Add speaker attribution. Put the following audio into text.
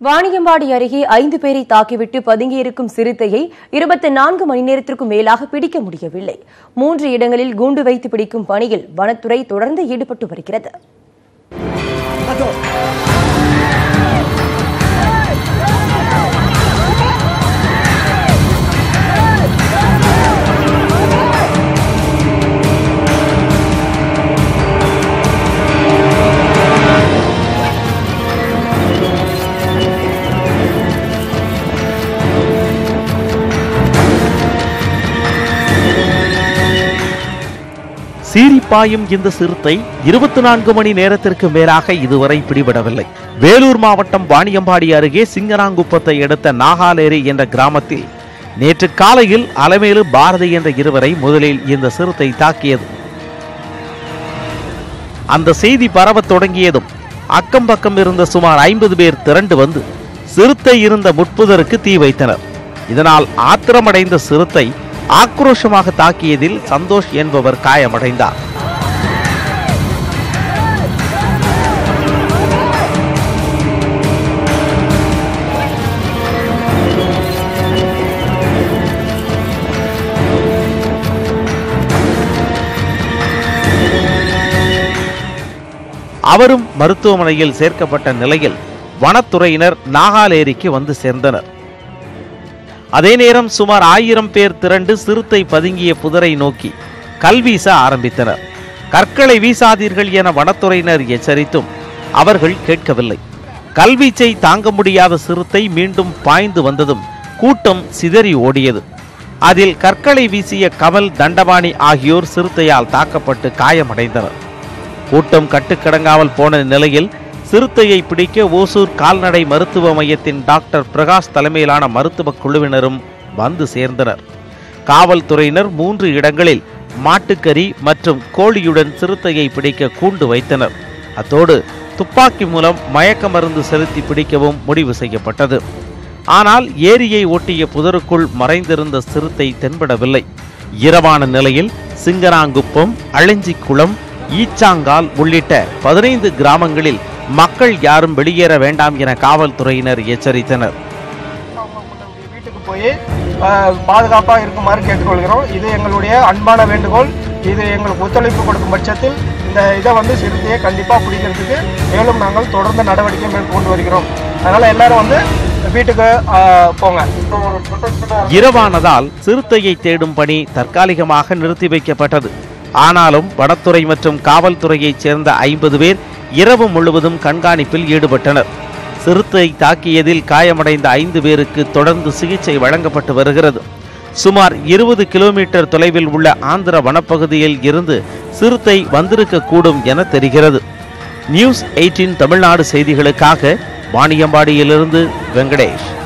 Speaker 1: வாணியம்பாடி அருகே ஐந்து பேரை தாக்கிவிட்டு பதுங்கியிருக்கும் சிறுத்தையை இருபத்தி நான்கு மணி நேரத்திற்கும் மேலாக பிடிக்க முடியவில்லை மூன்று இடங்களில் கூண்டு வைத்து பிடிக்கும் பணியில் வனத்துறை தொடர்ந்து ஈடுபட்டு வருகிறது
Speaker 2: சீரிப்பாயும் இந்த சிறுத்தை இருபத்தி நான்கு மணி நேரத்திற்கு மேலாக இதுவரை பிடிபடவில்லை வேலூர் மாவட்டம் வாணியம்பாடி அருகே சிங்கராங்குப்பத்தை அடுத்த நாகாலேரி என்ற கிராமத்தில் நேற்று காலையில் அலமேலு பாரதி என்ற இருவரை முதலில் இந்த சிறுத்தை தாக்கியது அந்த செய்தி பரவத் தொடங்கியதும் அக்கம் பக்கம் இருந்த சுமார் ஐம்பது பேர் திரண்டு வந்து சிறுத்தை இருந்த முட்புதருக்கு தீ வைத்தனர் இதனால் ஆத்திரமடைந்த சிறுத்தை ஆக்ரோஷமாக தாக்கியதில் சந்தோஷ் என்பவர் காயமடைந்தார் அவரும் மருத்துவமனையில் சேர்க்கப்பட்ட நிலையில் வனத்துறையினர் நாகாலேரிக்கு வந்து சேர்ந்தனர் அதே நேரம் சுமார் ஆயிரம் பேர் திரண்டு சிறுத்தை பதுங்கிய புதரை நோக்கி கல் வீச ஆரம்பித்தனர் கற்களை வீசாதீர்கள் என வனத்துறையினர் எச்சரித்தும் அவர்கள் கேட்கவில்லை கல்வீச்சை தாங்க முடியாத சிறுத்தை மீண்டும் பாய்ந்து வந்ததும் கூட்டம் சிதறி ஓடியது அதில் கற்களை வீசிய கமல் தண்டபாணி ஆகியோர் சிறுத்தையால் தாக்கப்பட்டு காயமடைந்தனர் கூட்டம் கட்டுக்கடங்காமல் போன நிலையில் சிறுத்தையை பிடிக்க ஓசூர் கால்நடை மருத்துவ மையத்தின் டாக்டர் பிரகாஷ் தலைமையிலான மருத்துவ குழுவினரும் வந்து சேர்ந்தனர் காவல்துறையினர் மூன்று இடங்களில் மாட்டுக்கறி மற்றும் கோழியுடன் சிறுத்தையை பிடிக்க கூண்டு வைத்தனர் அத்தோடு துப்பாக்கி மூலம் மயக்க மருந்து செலுத்தி பிடிக்கவும் முடிவு செய்யப்பட்டது ஆனால் ஏரியை ஒட்டிய புதருக்குள் மறைந்திருந்த சிறுத்தை தென்படவில்லை இரவான நிலையில் சிங்கராங்குப்பம் அழிஞ்சிக்குளம் ஈச்சாங்கால் உள்ளிட்ட பதினைந்து கிராமங்களில் மக்கள் யாரும் வெளியேற வேண்டாம் என காவல்துறையினர் எச்சரித்தனர்
Speaker 3: அவங்களுடைய வீட்டுக்கு போய் பாதுகாப்பாக இருக்குமாறு கேட்டுக்கொள்கிறோம் இது எங்களுடைய அன்பான வேண்டுகோள் இது எங்களுக்கு ஒத்துழைப்பு கொடுக்கும் பட்சத்தில் இந்த இதை வந்து சிறுத்தையை கண்டிப்பாக பிடிக்கிறதுக்கு மேலும் நாங்கள் தொடர்ந்து நடவடிக்கை மேற்கொண்டு வருகிறோம் அதனால் எல்லாரும் வந்து வீட்டுக்கு ஆஹ், போங்க
Speaker 2: இரவானதால் சிறுத்தையை தேடும் பணி தற்காலிகமாக நிறுத்தி வைக்கப்பட்டது ஆனாலும் வனத்துறை மற்றும் காவல்துறையைச் சேர்ந்த ஐம்பது பேர் இரவு முழுவதும் கண்காணிப்பில் ஈடுபட்டனர் சிறுத்தை தாக்கியதில் காயமடைந்த ஐந்து பேருக்கு தொடர்ந்து சிகிச்சை வழங்கப்பட்டு வருகிறது சுமார் இருபது கிலோமீட்டர் தொலைவில் உள்ள ஆந்திர வனப்பகுதியில் இருந்து சிறுத்தை வந்திருக்கக்கூடும் என தெரிகிறது நியூஸ் எயிட்டின் தமிழ்நாடு செய்திகளுக்காக வாணியம்பாடியிலிருந்து வெங்கடேஷ்